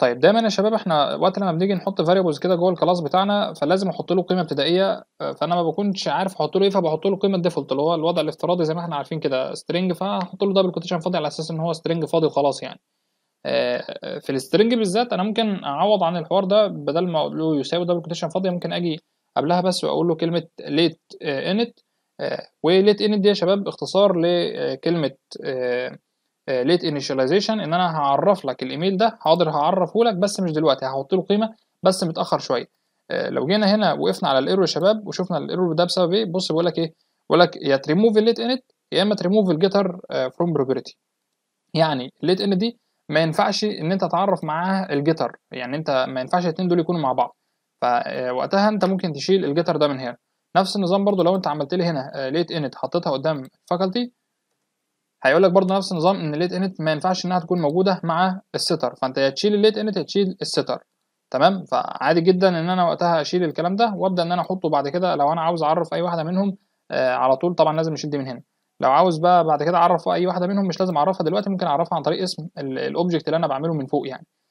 طيب دايما يا شباب احنا وقت لما بنيجي نحط فاريبلز كده جوه الكلاس بتاعنا فلازم احط له قيمه ابتدائيه آه، فانا ما بكونش عارف احط له ايه فبحط له قيمه ديفولت اللي هو الوضع الافتراضي زي ما احنا عارفين كده سترينج فهحط له دبل كوتيشن فاضي على اساس ان هو سترينج فاضي وخلاص يعني آه، في السترنج بالذات انا ممكن اعوض عن الحوار ده بدل ما اقول له يساوي دبل كوتيشن فاضيه ممكن اجي قبلها بس واقول له كلمه ليت انت وليت انت دي يا شباب اختصار لكلمه ليت انيشاليزيشن ان انا هعرف لك الايميل ده حاضر هعرفه لك بس مش دلوقتي هحط له قيمه بس متاخر شويه آه، لو جينا هنا وقفنا على الايرور يا شباب وشفنا الايرور ده بسبب ايه بص بيقول لك ايه بيقول لك يا تريموف الليت انت يا اما تريموف الجيتر فروم بروبرتي يعني الليت ان دي ما ينفعش ان انت تعرف معاها الجيتر يعني انت ما ينفعش الاثنين دول يكونوا مع بعض فوقتها انت ممكن تشيل الجيتر ده من هنا نفس النظام برضو لو انت عملت لي هنا ليت انت حطيتها قدام فاكولتي هيقول لك برضو نفس النظام ان الليت انت ما ينفعش انها تكون موجوده مع الستر فانت يا تشيل الليت انت يا تشيل الستر تمام فعادي جدا ان انا وقتها اشيل الكلام ده وابدا ان انا احطه بعد كده لو انا عاوز اعرف اي واحده منهم آه على طول طبعا لازم اشيل دي من هنا لو عاوز بقى بعد كده اعرف اي واحده منهم مش لازم اعرفها دلوقتي ممكن اعرفها عن طريق اسم الاوبجكت اللي انا بعمله من فوق يعني